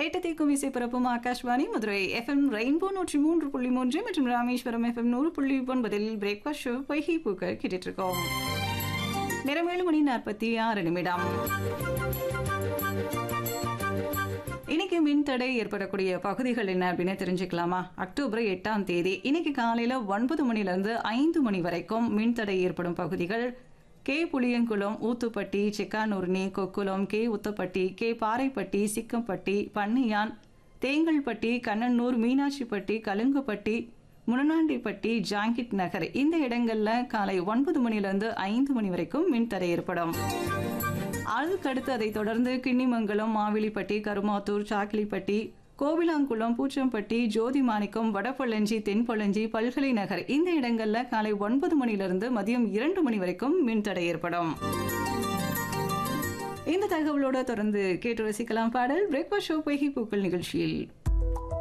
எட்டு தீக்கும் இசை பிறப்பும் ஆகாஷ்வாணி மதுரை எஃப்எம் ரெயின்போ நூற்றி மூன்று புள்ளி மூன்று மற்றும் ராமேஸ்வரம் எஃப்எம் நூறு புள்ளி ஒன்பதில் பிரேக்ஃபாஸ்ட் ஷோ பொய்கை பூக்கள் கேட்டுட்டு இருக்கோம் நேரம் ஏழு மணி நாற்பத்தி ஆறு நிமிடம் இன்னைக்கு மின்தடை ஏற்படக்கூடிய பகுதிகள் என்ன அப்படின்னு தெரிஞ்சுக்கலாமா அக்டோபர் எட்டாம் தேதி இன்னைக்கு காலையில ஒன்பது மணில இருந்து ஐந்து மணி வரைக்கும் மின்தடை ஏற்படும் பகுதிகள் கே புளியங்குளம் ஊத்துப்பட்டி சிக்கானூர்னி கொக்குளம் கே உத்தப்பட்டி கே பாறைப்பட்டி சிக்கம்பட்டி பன்னியான் தேங்கல்பட்டி கண்ணனூர் மீனாட்சிப்பட்டி கலுங்குப்பட்டி முனநாண்டிப்பட்டி ஜாங்கிட் நகர் இந்த இடங்கள்ல காலை ஒன்பது மணிலிருந்து ஐந்து மணி வரைக்கும் மின்தடை ஏற்படும் அதுக்கடுத்து அதை தொடர்ந்து கிண்ணிமங்கலம் மாவிலிப்பட்டி கருமாத்தூர் சாக்கிலிப்பட்டி கோவிலாங்குளம் பூச்சம்பட்டி ஜோதி மாணிக்கம் வடபழஞ்சி தென்பழஞ்சி பல்கலை நகர் இந்த இடங்கள்ல காலை ஒன்பது மணிலிருந்து மதியம் இரண்டு மணி வரைக்கும் மின்தடை ஏற்படும் இந்த தகவலோட தொடர்ந்து கேட்டு ரசிக்கலாம் பாடல் பிரேக்ஃபாஸ்ட் ஷோ பொய்கை பூக்கள் நிகழ்ச்சியில்